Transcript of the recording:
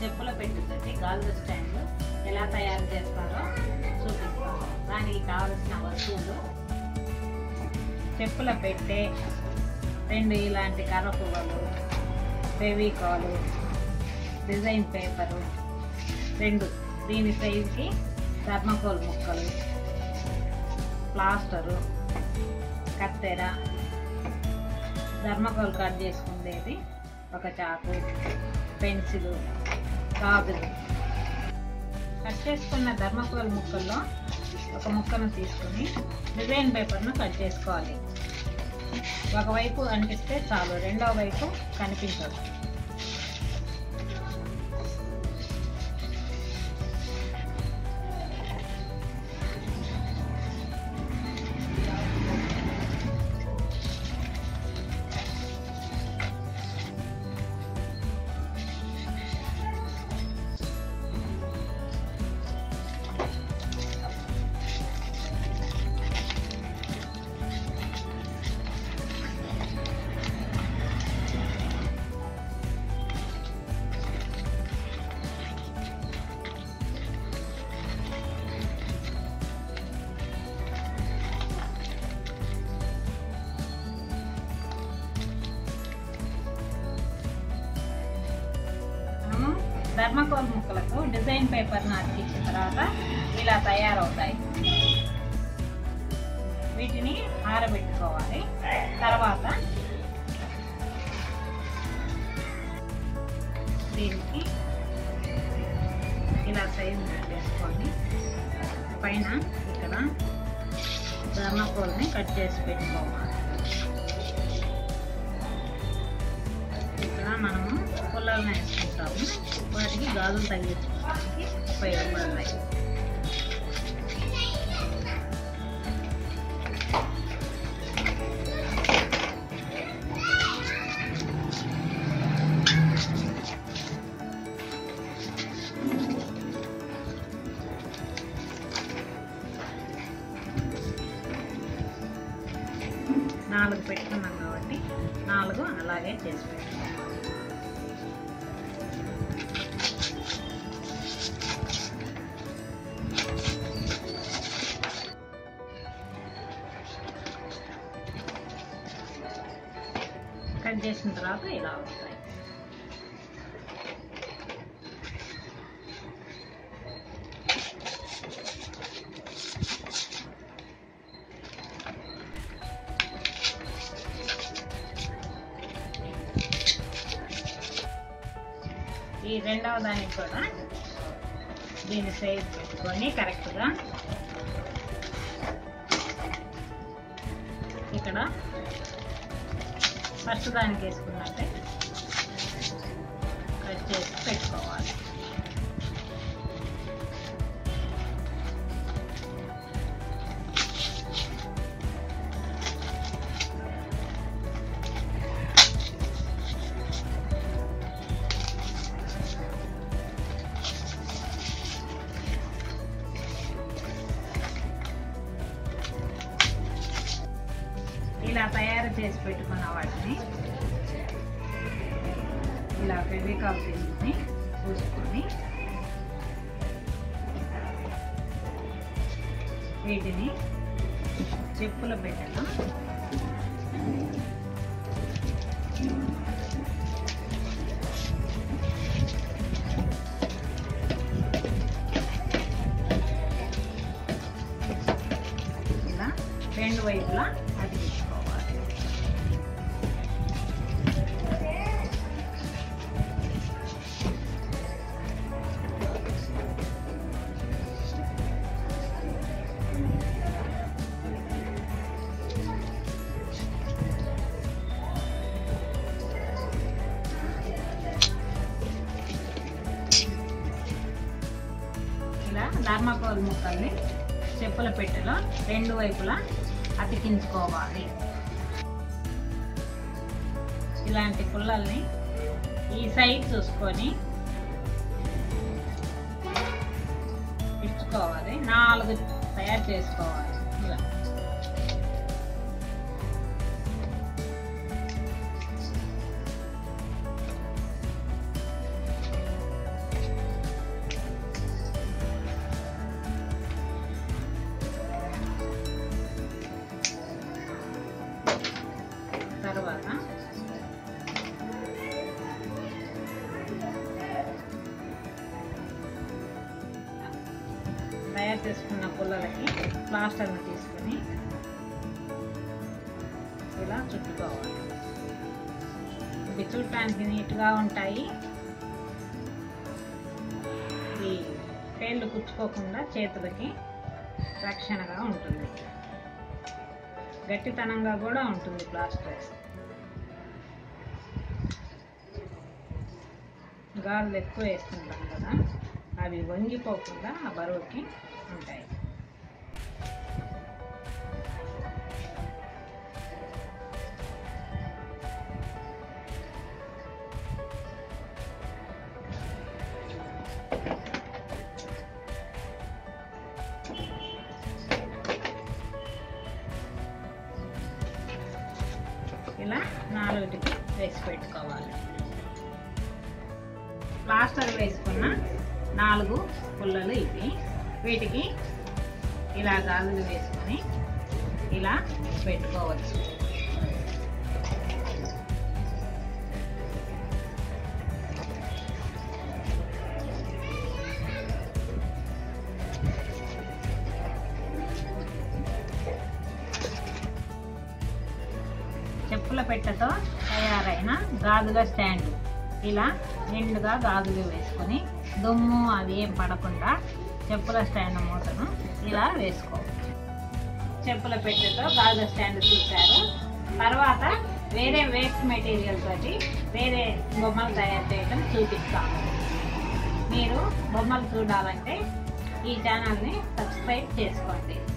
చెప్పుల పెట్టుతోటి గాజు స్టాండ్ ఎలా తయారు చేస్తారో చూపిస్తాను దానికి కావలసిన వస్తువులు చెప్పుల పెట్టే రెండు ఇలాంటి కర్ర పువ్వులు ఫెవికాలు డిజైన్ పేపరు రెండు దీని సైజుకి థర్మకోల్ ముక్కలు ప్లాస్టరు కత్తెర థర్మకోల్ కట్ చేసుకునేది ఒక చాకు పెన్సిల్ గాజులు కట్ చేసుకున్న థర్మకోల్ ముక్కల్లో ఒక ముక్కను తీసుకుని డిజైన్ పేపర్ను కట్ చేసుకోవాలి ఒకవైపు అనిపిస్తే చాలు రెండో వైపు కనిపించదు మనము ధర్మకోల్ ముక్కలకు డిజైన్ పేపర్ను అతికించిన తర్వాత ఇలా తయారవుతాయి వీటిని ఆరబెట్టుకోవాలి తర్వాత దీనికి ఇలా సైజు పెట్టేసుకొని పైన ఇక్కడ ధర్మకోల్ని కట్ చేసి పెట్టుకోవాలి ఇక్కడ మనము పుల్లలను వేసుకుంటాము వాటికి గాజులు తగ్గించుకోవడానికి ఉపయోగపడతాయి నాలుగు పెట్టుకున్నాం కాబట్టి నాలుగు అలాగే చేసి పెట్టుకోవాలి కట్ చేసిన తర్వాత ఇలా వస్తాయి ఈ రెండవ దానికి కూడా దీని సైజ్ పెట్టుకొని కరెక్ట్గా ఇక్కడ ఫస్ట్ దానికి వేసుకున్నట్టే కట్ చేసి పెట్టుకోవాలి ఇలా తయారు చేసి పెట్టుకున్న వాటిని ఇలా ఫెవికాల్ తీసుకుని పూసుకొని వీటిని చెప్పుల పెట్టెలో ఇలా రెండు వైపులా అతికించుకోవాలి ఇలా ధర్మకోల్ ముక్కల్ని చెప్పుల పెట్టెలో రెండు వైపులా అతికించుకోవాలి ఇలాంటి పుల్లల్ని ఈ సైజ్ చూసుకొని ఇచ్చుకోవాలి నాలుగు తయారు చేసుకోవాలి ఇలా తయారు చేసుకున్న పుల్లలకి ప్లాస్టర్ని తీసుకుని ఇలా చుట్టుకోవాలి ఇవి చూడటానికి నీట్గా ఉంటాయి ఈ పేర్లు కుచ్చుకోకుండా చేతులకి రక్షణగా ఉంటుంది గట్టితనంగా కూడా ఉంటుంది ప్లాస్టర్ గాళ్ళు ఎక్కువ వేస్తుంటాం కదా అవి వంగిపోకుండా ఆ బరువుకి ఉంటాయి ఇలా నాలుగిటికి వేసి పెట్టుకోవాలి ప్లాస్టర్ వేసుకున్న నాలుగు పుల్లలు ఇవి వీటికి ఇలా గాజులు వేసుకొని ఇలా పెట్టుకోవచ్చు చెప్పుల పెట్టెతో తయారైన గాజుల స్టాండ్ ఇలా నిండుగా గాజులు వేసుకొని దుమ్ము అది ఏం పడకుండా చెప్పుల స్టాండ్ మూతను ఇలా వేసుకోవచ్చు చెప్పుల పెట్టెతో గాజుల స్టాండ్ చూశారు తర్వాత వేరే వేస్ట్ మెటీరియల్ తోటి వేరే బొమ్మలు తయారు చేయడం చూపిస్తాము మీరు బొమ్మలు చూడాలంటే ఈ ఛానల్ని సబ్స్క్రైబ్ చేసుకోండి